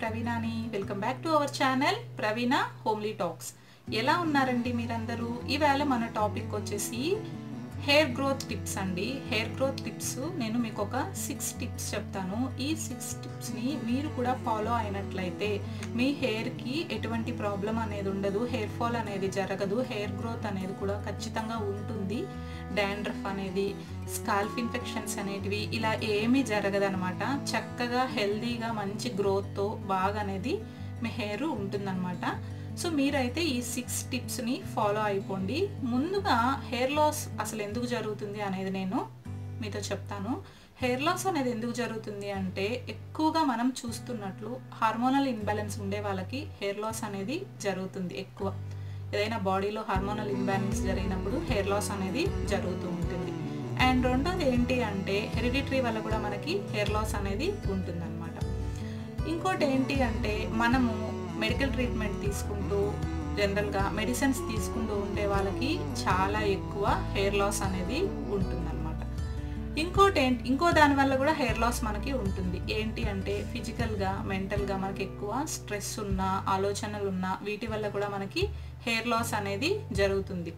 ప్రవీణాని welcome back to our channel Praveena homely talks ఎలా ఉన్నారండి మీరందరూ ఈవేళ మన టాపిక్ వచ్చేసి హెయిర్ గ్రోత్ టిప్స్ అండి హెయిర్ గ్రోత్ టిప్స్ నేను మీకు ఒక సిక్స్ టిప్స్ చెప్తాను ఈ సిక్స్ టిప్స్ని మీరు కూడా ఫాలో అయినట్లయితే మీ హెయిర్కి ఎటువంటి ప్రాబ్లం అనేది ఉండదు హెయిర్ ఫాల్ అనేది జరగదు హెయిర్ గ్రోత్ అనేది కూడా ఖచ్చితంగా ఉంటుంది డాండ్రఫ్ అనేది స్కాల్ఫ్ ఇన్ఫెక్షన్స్ అనేటివి ఇలా ఏమీ జరగదనమాట చక్కగా హెల్దీగా మంచి గ్రోత్తో బాగా అనేది మీ హెయిర్ ఉంటుందన్నమాట సో మీరైతే ఈ సిక్స్ టిప్స్ని ఫాలో అయిపోండి ముందుగా హెయిర్ లాస్ అసలు ఎందుకు జరుగుతుంది అనేది నేను మీతో చెప్తాను హెయిర్ లాస్ అనేది ఎందుకు జరుగుతుంది అంటే ఎక్కువగా మనం చూస్తున్నట్లు హార్మోనల్ ఇన్బ్యాలెన్స్ ఉండే వాళ్ళకి హెయిర్ లాస్ అనేది జరుగుతుంది ఎక్కువ ఏదైనా బాడీలో హార్మోనల్ ఇన్బ్యాలెన్స్ జరిగినప్పుడు హెయిర్ లాస్ అనేది జరుగుతూ ఉంటుంది అండ్ రెండోది ఏంటి అంటే హెరిడిటరీ వల్ల కూడా మనకి హెయిర్ లాస్ అనేది ఉంటుందన్నమాట ఇంకోటి ఏంటి అంటే మనము మెడికల్ ట్రీట్మెంట్ తీసుకుంటూ జనరల్గా మెడిసిన్స్ తీసుకుంటూ ఉండే వాళ్ళకి చాలా ఎక్కువ హెయిర్ లాస్ అనేది ఉంటుందన్నమాట ఇంకోటి ఏంటి ఇంకో దానివల్ల కూడా హెయిర్ లాస్ మనకి ఉంటుంది ఏంటి అంటే ఫిజికల్గా మెంటల్గా మనకి ఎక్కువ స్ట్రెస్ ఉన్న ఆలోచనలు ఉన్న వీటి వల్ల కూడా మనకి హెయిర్ లాస్ అనేది జరుగుతుంది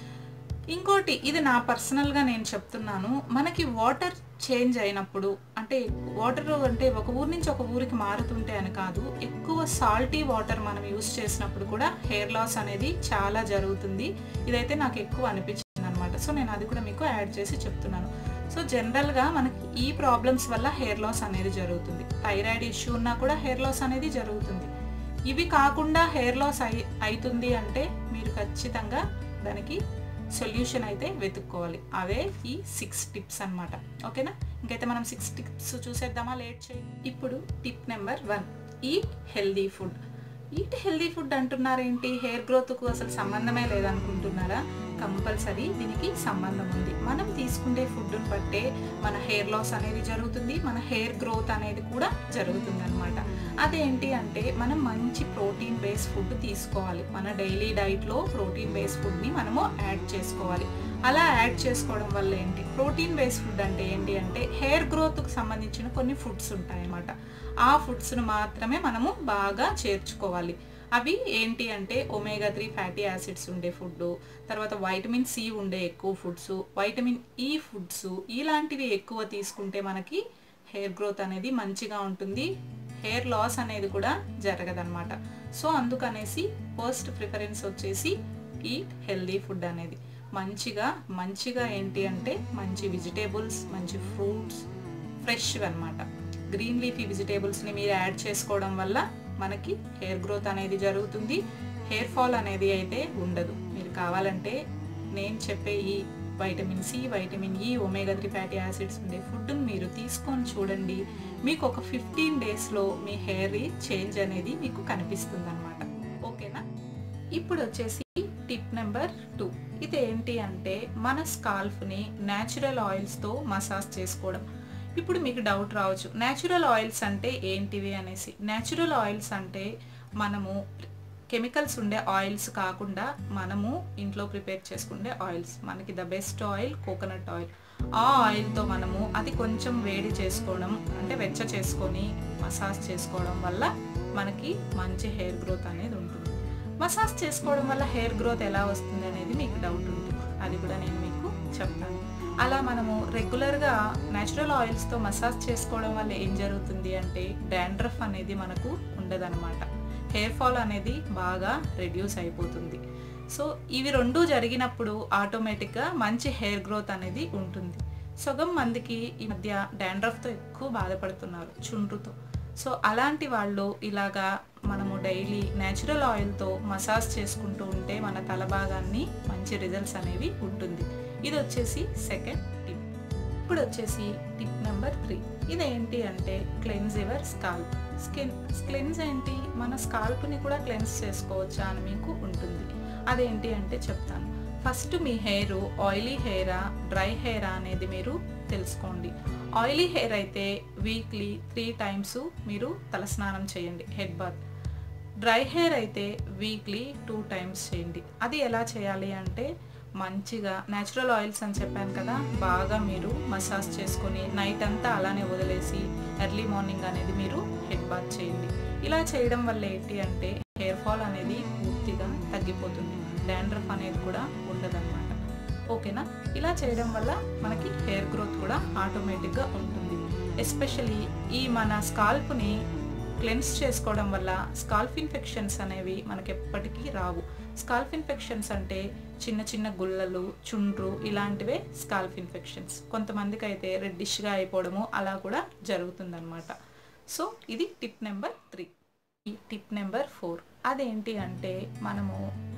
ఇంకోటి ఇది నా పర్సనల్గా నేను చెప్తున్నాను మనకి వాటర్ చేంజ్ అయినప్పుడు అంటే వాటర్ అంటే ఒక ఊరి నుంచి ఒక ఊరికి మారుతుంటే అని కాదు ఎక్కువ సాల్టీ వాటర్ మనం యూస్ చేసినప్పుడు కూడా హెయిర్ లాస్ అనేది చాలా జరుగుతుంది ఇదైతే నాకు ఎక్కువ అనిపించింది అనమాట సో నేను అది కూడా మీకు యాడ్ చేసి చెప్తున్నాను సో జనరల్గా మనకి ఈ ప్రాబ్లమ్స్ వల్ల హెయిర్ లాస్ అనేది జరుగుతుంది థైరాయిడ్ ఇష్యూ ఉన్నా కూడా హెయిర్ లాస్ అనేది జరుగుతుంది ఇవి కాకుండా హెయిర్ లాస్ అయి అవుతుంది అంటే మీరు ఖచ్చితంగా దానికి సొల్యూషన్ అయితే వెతుక్కోవాలి అవే ఈ సిక్స్ టిప్స్ అనమాట ఓకేనా ఇంకైతే మనం సిక్స్ టిప్స్ చూసేద్దామా లేట్ చేయి ఇప్పుడు tip number one eat healthy food eat healthy food అంటున్నారేంటి హెయిర్ గ్రోత్కు అసలు సంబంధమే లేదనుకుంటున్నారా కంపల్సరీ దీనికి సంబంధం ఉంది మనం తీసుకునే ఫుడ్ని బట్టే మన హెయిర్ లాస్ అనేది జరుగుతుంది మన హెయిర్ గ్రోత్ అనేది కూడా జరుగుతుంది అనమాట అదేంటి అంటే మనం మంచి ప్రోటీన్ బేస్ ఫుడ్ తీసుకోవాలి మన డైలీ డైట్లో ప్రోటీన్ బేస్ ఫుడ్ని మనము యాడ్ చేసుకోవాలి అలా యాడ్ చేసుకోవడం వల్ల ఏంటి ప్రోటీన్ బేస్ ఫుడ్ అంటే ఏంటి అంటే హెయిర్ గ్రోత్కు సంబంధించిన కొన్ని ఫుడ్స్ ఉంటాయన్నమాట ఆ ఫుడ్స్ను మాత్రమే మనము బాగా చేర్చుకోవాలి అవి ఏంటి అంటే ఒమేగా త్రీ ఫ్యాటీ యాసిడ్స్ ఉండే ఫుడ్ తర్వాత వైటమిన్ సి ఉండే ఎక్కువ ఫుడ్స్ వైటమిన్ ఈ ఫుడ్స్ ఇలాంటివి ఎక్కువ తీసుకుంటే మనకి హెయిర్ గ్రోత్ అనేది మంచిగా ఉంటుంది హెయిర్ లాస్ అనేది కూడా జరగదనమాట సో అందుకనేసి ఫస్ట్ ప్రిఫరెన్స్ వచ్చేసి ఈట్ హెల్దీ ఫుడ్ అనేది మంచిగా మంచిగా ఏంటి అంటే మంచి వెజిటేబుల్స్ మంచి ఫ్రూట్స్ ఫ్రెష్ అనమాట గ్రీన్ లీఫీ వెజిటేబుల్స్ని మీరు యాడ్ చేసుకోవడం వల్ల మనకి హెయిర్ గ్రోత్ అనేది జరుగుతుంది హెయిర్ ఫాల్ అనేది అయితే ఉండదు మీరు కావాలంటే నేను చెప్పే ఈ vitamin C vitamin E omega three fatty acids ఉండే ఫుడ్ని మీరు తీసుకొని చూడండి మీకు ఒక ఫిఫ్టీన్ డేస్లో మీ హెయిర్ చేంజ్ అనేది మీకు కనిపిస్తుంది అనమాట ఓకేనా ఇప్పుడు వచ్చేసి టిప్ నెంబర్ టూ ఇది ఏంటి అంటే మన స్కాల్ఫ్ని న్యాచురల్ ఆయిల్స్తో మసాజ్ చేసుకోవడం ఇప్పుడు మీకు డౌట్ రావచ్చు న్యాచురల్ ఆయిల్స్ అంటే ఏంటివి అనేసి న్యాచురల్ ఆయిల్స్ అంటే మనము కెమికల్స్ ఉండే ఆయిల్స్ కాకుండా మనము ఇంట్లో ప్రిపేర్ చేసుకునే ఆయిల్స్ మనకి the best oil coconut oil ఆ ఆయిల్తో మనము అది కొంచెం వేడి చేసుకోవడం అంటే వెచ్చ చేసుకొని మసాజ్ చేసుకోవడం వల్ల మనకి మంచి హెయిర్ గ్రోత్ అనేది ఉంటుంది మసాజ్ చేసుకోవడం వల్ల హెయిర్ గ్రోత్ ఎలా వస్తుంది అనేది మీకు డౌట్ ఉంటుంది అది కూడా నేను మీకు చెప్తాను అలా మనము రెగ్యులర్గా న్యాచురల్ ఆయిల్స్తో మసాజ్ చేసుకోవడం వల్ల ఏం జరుగుతుంది అంటే డాండ్రఫ్ అనేది మనకు ఉండదన్నమాట హెయిర్ ఫాల్ అనేది బాగా రెడ్యూస్ అయిపోతుంది సో ఇవి రెండు జరిగినప్పుడు ఆటోమేటిక్గా మంచి హెయిర్ గ్రోత్ అనేది ఉంటుంది సగం మందికి ఈ మధ్య డాండ్రఫ్తో ఎక్కువ బాధపడుతున్నారు చుండ్రుతో సో అలాంటి వాళ్ళు ఇలాగా మనము డైలీ న్యాచురల్ ఆయిల్తో మసాజ్ చేసుకుంటూ ఉంటే మన తల భాగాన్ని మంచి రిజల్ట్స్ అనేవి ఉంటుంది ఇది వచ్చేసి సెకండ్ టిప్ ఇప్పుడు వచ్చేసి టిప్ నెంబర్ త్రీ ఇదేంటి అంటే cleanse your scalp skin cleanse ఏంటి మన స్కాల్ప్ని కూడా క్లెన్స్ చేసుకోవచ్చా అని మీకు ఉంటుంది అదేంటి అంటే చెప్తాను ఫస్ట్ మీ హెయిర్ ఆయిలీ హెయిరా డ్రై హెయిరా అనేది మీరు తెలుసుకోండి ఆయిలీ హెయిర్ అయితే వీక్లీ త్రీ టైమ్స్ మీరు తలస్నానం చేయండి హెడ్ బాత్ డ్రై హెయిర్ అయితే వీక్లీ టూ టైమ్స్ చేయండి అది ఎలా చేయాలి అంటే మంచిగా న్యాచురల్ ఆయిల్స్ అని చెప్పాను కదా బాగా మీరు మసాజ్ చేసుకొని నైట్ అంతా అలానే వదిలేసి ఎర్లీ మార్నింగ్ అనేది మీరు హెడ్ బాత్ చేయండి ఇలా చేయడం వల్ల ఏంటి అంటే హెయిర్ ఫాల్ అనేది పూర్తిగా తగ్గిపోతుంది డాండ్రఫ్ అనేది కూడా ఉండదన్నమాట ఓకేనా ఇలా చేయడం వల్ల మనకి హెయిర్ గ్రోత్ కూడా ఆటోమేటిక్గా ఉంటుంది ఎస్పెషలీ ఈ మన స్కాల్ప్ని క్లెన్స్ చేసుకోవడం వల్ల స్కాల్ఫ్ ఇన్ఫెక్షన్స్ అనేవి మనకి ఎప్పటికీ రావు స్కాల్ఫ్ ఇన్ఫెక్షన్స్ అంటే చిన్న చిన్న గుల్లలు చుండ్రు ఇలాంటివే స్కాల్ఫ్ ఇన్ఫెక్షన్స్ కొంతమందికి అయితే రెడ్డిష్గా అయిపోవడము అలా కూడా జరుగుతుందన్నమాట సో ఇది టిప్ నెంబర్ త్రీ ఈ టిప్ నెంబర్ ఫోర్ అదేంటి అంటే మనము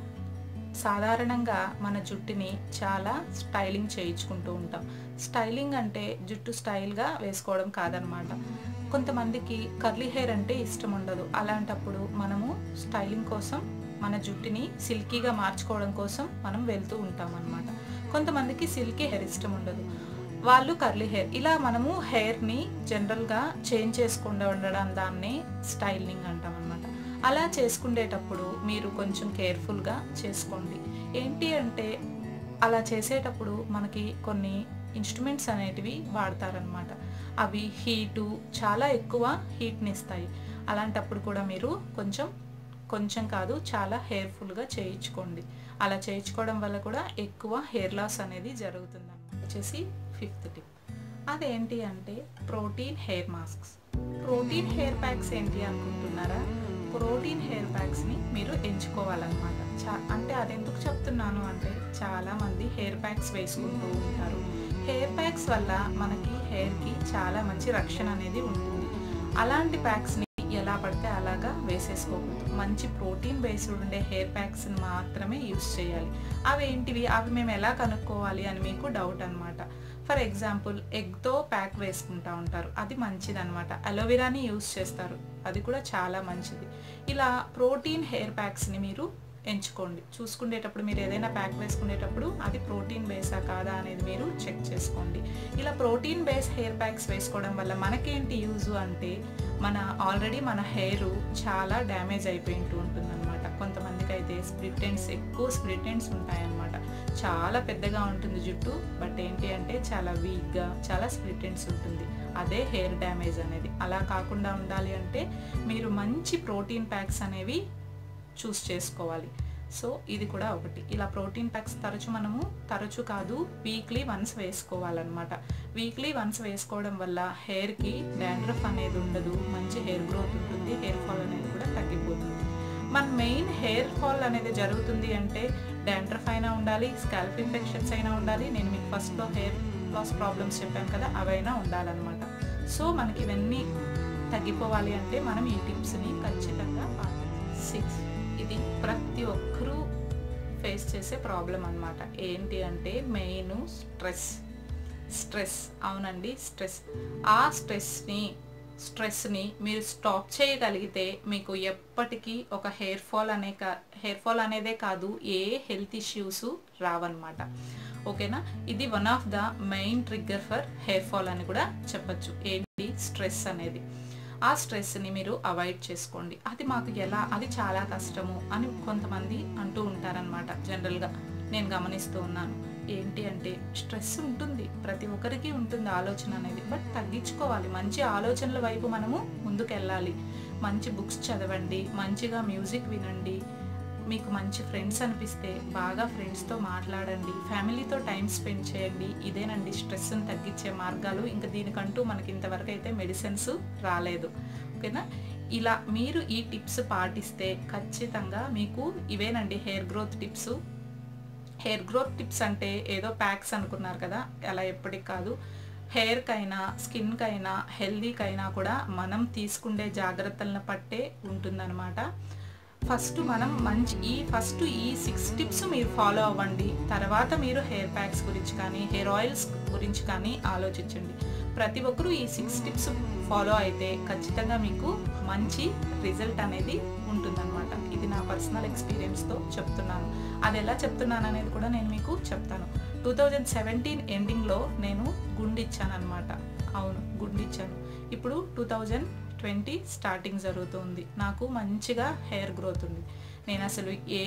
సాధారణంగా మన జుట్టుని చాలా స్టైలింగ్ చేయించుకుంటూ ఉంటాం స్టైలింగ్ అంటే జుట్టు స్టైల్గా వేసుకోవడం కాదనమాట కొంతమందికి కర్లీ హెయిర్ అంటే ఇష్టం ఉండదు అలాంటప్పుడు మనము స్టైలింగ్ కోసం మన జుట్టుని సిల్కీగా మార్చుకోవడం కోసం మనం వెళ్తూ ఉంటాం అనమాట కొంతమందికి సిల్కీ హెయిర్ ఇష్టం ఉండదు వాళ్ళు కర్లీ హెయిర్ ఇలా మనము హెయిర్ని జనరల్గా చేంజ్ చేసుకుండా ఉండడం దాన్ని స్టైలింగ్ అంటాం అనమాట అలా చేసుకునేటప్పుడు మీరు కొంచెం కేర్ఫుల్గా చేసుకోండి ఏంటి అంటే అలా చేసేటప్పుడు మనకి కొన్ని ఇన్స్ట్రుమెంట్స్ అనేటివి వాడతారనమాట అవి హీటు చాలా ఎక్కువ హీట్ని ఇస్తాయి అలాంటప్పుడు కూడా మీరు కొంచెం కొంచెం కాదు చాలా హెయిర్ఫుల్గా చేయించుకోండి అలా చేయించుకోవడం వల్ల కూడా ఎక్కువ హెయిర్ లాస్ అనేది జరుగుతుంది వచ్చేసి ఫిఫ్త్ టిప్ అదేంటి అంటే protein hair masks protein hair packs ఏంటి అనుకుంటున్నారా ప్రోటీన్ హెయిర్ ప్యాక్స్ని మీరు ఎంచుకోవాలన్నమాట చా అంటే అది ఎందుకు చెప్తున్నాను అంటే చాలామంది హెయిర్ ప్యాక్స్ వేసుకుంటూ ఉంటారు హెయిర్ ప్యాక్స్ వల్ల మనకి హెయిర్కి చాలా మంచి రక్షణ అనేది ఉంటుంది అలాంటి ప్యాక్స్ని ఎలా పడితే అలాగా వేసేసుకోకూడదు మంచి ప్రోటీన్ బేస్డ్ ఉండే హెయిర్ ప్యాక్స్ని మాత్రమే యూస్ చేయాలి అవి ఏంటివి అవి మేము ఎలా కనుక్కోవాలి అని మీకు డౌట్ అనమాట ఫర్ ఎగ్జాంపుల్ ఎగ్తో ప్యాక్ వేసుకుంటా ఉంటారు అది మంచిది అనమాట అలోవెరాని యూస్ చేస్తారు అది కూడా చాలా మంచిది ఇలా ప్రోటీన్ హెయిర్ ప్యాక్స్ని మీరు ఎంచుకోండి చూసుకునేటప్పుడు మీరు ఏదైనా ప్యాక్ వేసుకునేటప్పుడు అది ప్రోటీన్ బేసా కాదా అనేది మీరు చెక్ చేసుకోండి ఇలా ప్రోటీన్ బేస్ హెయిర్ ప్యాక్స్ వేసుకోవడం వల్ల మనకేంటి యూజ్ అంటే మన ఆల్రెడీ మన హెయిర్ చాలా డ్యామేజ్ అయిపోయింటూ ఉంటుందన్నమాట కొంతమందికి అయితే స్ప్లిట్ ఎండ్స్ ఎక్కువ స్ప్లిట్ ఎండ్స్ ఉంటాయన్నమాట చాలా పెద్దగా ఉంటుంది జుట్టు బట్ ఏంటి అంటే చాలా వీక్గా చాలా స్ప్లిట్ ఎండ్స్ ఉంటుంది అదే హెయిర్ డ్యామేజ్ అనేది అలా కాకుండా ఉండాలి అంటే మీరు మంచి ప్రోటీన్ ప్యాక్స్ అనేవి చూస్ చేసుకోవాలి సో ఇది కూడా ఒకటి ఇలా ప్రోటీన్ ప్యాక్స్ తరచు మనము తరచు కాదు వీక్లీ వన్స్ వేసుకోవాలన్నమాట వీక్లీ వన్స్ వేసుకోవడం వల్ల హెయిర్కి డాండ్రఫ్ అనేది ఉండదు మంచి హెయిర్ గ్రోత్ ఉంటుంది హెయిర్ ఫాల్ అనేది కూడా తగ్గిపోతుంది మన మెయిన్ హెయిర్ ఫాల్ అనేది జరుగుతుంది అంటే డాండ్రఫ్ అయినా ఉండాలి స్కాల్ప్ ఇన్ఫెక్షన్స్ అయినా ఉండాలి నేను మీకు ఫస్ట్లో హెయిర్ లాస్ ప్రాబ్లమ్స్ చెప్పాను కదా అవైనా ఉండాలన్నమాట సో మనకి ఇవన్నీ తగ్గిపోవాలి అంటే మనం ఈ టిప్స్ని ఖచ్చితంగా సిక్స్ ఇది ప్రతి ఒక్కరూ ఫేస్ చేసే ప్రాబ్లం అనమాట ఏంటి అంటే మెయిన్ స్ట్రెస్ స్ట్రెస్ అవునండి స్ట్రెస్ ఆ స్ట్రెస్ని స్ట్రెస్ని మీరు స్టాప్ చేయగలిగితే మీకు ఎప్పటికీ ఒక హెయిర్ ఫాల్ అనే కా హెయిర్ ఫాల్ అనేదే కాదు ఏ హెల్త్ ఇష్యూస్ రావన్నమాట ఓకేనా ఇది one of the main trigger for hair fall అని కూడా చెప్పచ్చు ఏంటి స్ట్రెస్ అనేది ఆ స్ట్రెస్ని మీరు అవాయిడ్ చేసుకోండి అది మాకు ఎలా అది చాలా కష్టము అని కొంతమంది అంటూ ఉంటారనమాట జనరల్గా నేను గమనిస్తూ ఉన్నాను ఏంటి అంటే స్ట్రెస్ ఉంటుంది ప్రతి ఒక్కరికి ఉంటుంది ఆలోచన అనేది బట్ తగ్గించుకోవాలి మంచి ఆలోచనల వైపు మనము ముందుకెళ్ళాలి మంచి బుక్స్ చదవండి మంచిగా మ్యూజిక్ వినండి మీకు మంచి ఫ్రెండ్స్ అనిపిస్తే బాగా ఫ్రెండ్స్తో మాట్లాడండి ఫ్యామిలీతో టైం స్పెండ్ చేయండి ఇదేనండి స్ట్రెస్ని తగ్గించే మార్గాలు ఇంకా దీనికంటూ మనకి ఇంతవరకు అయితే మెడిసిన్స్ రాలేదు ఓకేనా ఇలా మీరు ఈ టిప్స్ పాటిస్తే ఖచ్చితంగా మీకు ఇవేనండి hair growth tips hair growth tips అంటే ఏదో ప్యాక్స్ అనుకున్నారు కదా అలా ఎప్పటికి కాదు హెయిర్కైనా స్కిన్కైనా హెల్దీకైనా కూడా మనం తీసుకునే జాగ్రత్తలను పట్టే ఉంటుందన్నమాట ఫస్ట్ మనం మంచి ఈ ఫస్ట్ ఈ సిక్స్ టిప్స్ మీరు ఫాలో అవ్వండి తర్వాత మీరు హెయిర్ ప్యాక్స్ గురించి కానీ హెయిర్ ఆయిల్స్ గురించి కానీ ఆలోచించండి ప్రతి ఒక్కరూ ఈ సిక్స్ టిప్స్ ఫాలో అయితే ఖచ్చితంగా మీకు మంచి రిజల్ట్ అనేది ఉంటుందన్నమాట ఇది నా పర్సనల్ ఎక్స్పీరియన్స్తో చెప్తున్నాను అది ఎలా చెప్తున్నాను అనేది కూడా నేను మీకు చెప్తాను టూ థౌజండ్ సెవెంటీన్ ఎండింగ్లో నేను గుండిచ్చాను అనమాట అవును గుండిచ్చాను ఇప్పుడు టూ థౌజండ్ ట్వంటీ స్టార్టింగ్ జరుగుతుంది నాకు మంచిగా హెయిర్ గ్రోత్ ఉంది నేను అసలు ఏ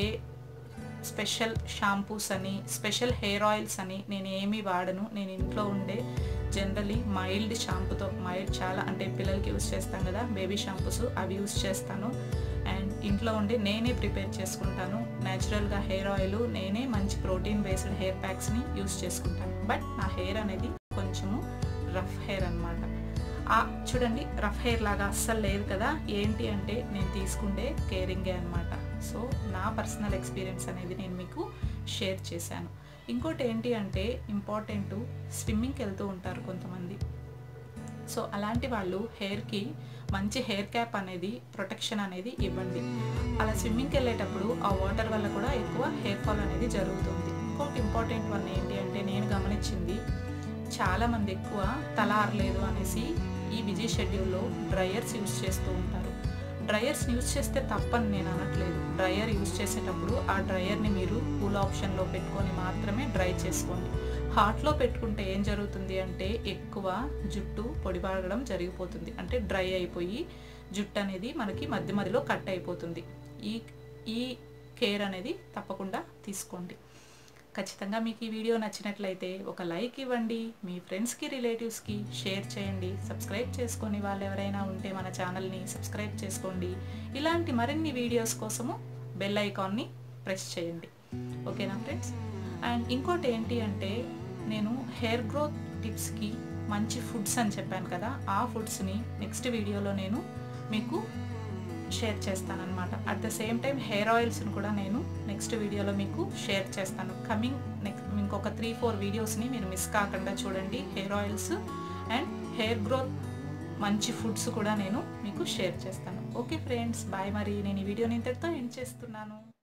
స్పెషల్ షాంపూస్ అని స్పెషల్ హెయిర్ ఆయిల్స్ అని నేను ఏమీ వాడను నేను ఇంట్లో ఉండే జనరలీ మైల్డ్ షాంపూతో మైల్డ్ చాలా అంటే పిల్లలకి యూస్ చేస్తాం కదా బేబీ షాంపూస్ అవి యూస్ చేస్తాను అండ్ ఇంట్లో ఉండి నేనే ప్రిపేర్ చేసుకుంటాను న్యాచురల్గా హెయిర్ ఆయిల్ నేనే మంచి ప్రోటీన్ బేస్డ్ హెయిర్ ప్యాక్స్ని యూస్ చేసుకుంటాను బట్ నా హెయిర్ అనేది కొంచెము రఫ్ హెయిర్ అనమాట చూడండి రఫ్ హెయిర్ లాగా అస్సలు లేదు కదా ఏంటి అంటే నేను తీసుకుండే కేరింగే అనమాట సో నా పర్సనల్ ఎక్స్పీరియన్స్ అనేది నేను మీకు షేర్ చేశాను ఇంకోటి ఏంటి అంటే ఇంపార్టెంట్ స్విమ్మింగ్కి వెళ్తూ ఉంటారు కొంతమంది సో అలాంటి వాళ్ళు హెయిర్కి మంచి హెయిర్ క్యాప్ అనేది ప్రొటెక్షన్ అనేది ఇవ్వండి అలా స్విమ్మింగ్కి వెళ్ళేటప్పుడు ఆ వాటర్ వల్ల కూడా ఎక్కువ హెయిర్ ఫాల్ అనేది జరుగుతుంది ఇంకొక ఇంపార్టెంట్ వన్ ఏంటి అంటే నేను గమనించింది చాలామంది ఎక్కువ తల ఆరలేదు అనేసి ఈ బిజీ షెడ్యూల్లో డ్రయర్స్ యూస్ చేస్తూ ఉంటారు డ్రయర్స్ యూస్ చేస్తే తప్పని నేను అనట్లేదు డ్రయర్ యూస్ చేసేటప్పుడు ఆ డ్రయర్ని మీరు కూల్ ఆప్షన్లో పెట్టుకొని మాత్రమే డ్రై చేసుకోండి హాట్లో పెట్టుకుంటే ఏం జరుగుతుంది అంటే ఎక్కువ జుట్టు పొడిబారడం జరిగిపోతుంది అంటే డ్రై అయిపోయి జుట్టు అనేది మనకి మధ్య మధ్యలో కట్ అయిపోతుంది ఈ ఈ కేర్ అనేది తప్పకుండా తీసుకోండి ఖచ్చితంగా మీకు ఈ వీడియో నచ్చినట్లయితే ఒక లైక్ ఇవ్వండి మీ ఫ్రెండ్స్కి రిలేటివ్స్కి షేర్ చేయండి సబ్స్క్రైబ్ చేసుకొని వాళ్ళు ఎవరైనా ఉంటే మన ఛానల్ని సబ్స్క్రైబ్ చేసుకోండి ఇలాంటి మరిన్ని వీడియోస్ కోసము బెల్ ఐకాన్ని ప్రెస్ చేయండి ఓకేనా ఫ్రెండ్స్ అండ్ ఇంకోటి ఏంటి అంటే నేను హెయిర్ గ్రోత్ టిప్స్కి మంచి ఫుడ్స్ అని చెప్పాను కదా ఆ ఫుడ్స్ని నెక్స్ట్ వీడియోలో నేను మీకు షేర్ చేస్తానన్నమాట at the same time hair ఆయిల్స్ని కూడా నేను నెక్స్ట్ వీడియోలో మీకు షేర్ చేస్తాను కమింగ్ నెక్స్ట్ ఇంకొక త్రీ ఫోర్ వీడియోస్ని మీరు మిస్ కాకుండా చూడండి hair oils and hair growth మంచి ఫుడ్స్ కూడా నేను మీకు షేర్ చేస్తాను ఓకే ఫ్రెండ్స్ బాయ్ మరి నేను ఈ వీడియోని ఇంతటితో ఎండ్ చేస్తున్నాను